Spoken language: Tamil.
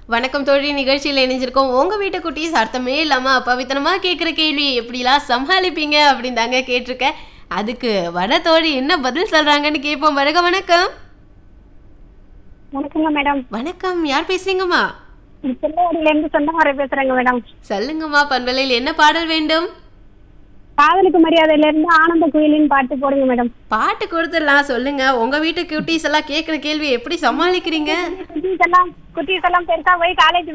வணக்கம் தோழி நிகழ்ச்சியில் இணைஞ்சிருக்கோம் உங்க வீட்டு குட்டீஸ் அர்த்தமே இல்லாம அப்பாவித்தனமா கேட்குற கேள்வி எப்படிலாம் சமாளிப்பீங்க அப்படின்னு தாங்க கேட்டிருக்கேன் அதுக்கு வட தோழி என்ன பதில் சொல்றாங்கன்னு கேட்போம் வருக வணக்கம் வணக்கங்க மேடம் வணக்கம் யார் பேசுறீங்கம்மா செல்லவாடியில இருந்து சொந்தக்கார பேசுறேங்க மேடம் சொல்லுங்கம்மா பண்பலையில் என்ன பாடல் வேண்டும் காதலுக்கு மரியாதையில இருந்து ஆனந்த குயிலின் பாட்டு போடுங்க மேடம் பாட்டு கொடுத்துடலாம் சொல்லுங்க உங்க வீட்டு குட்டீஸ் எல்லாம் கேட்குற கேள்வி எப்படி சமாளிக்கிறீங்க குட்டீஸ் எல்லாம் குட்டீஸ் எல்லாம் பெருசா போய் காலேஜ்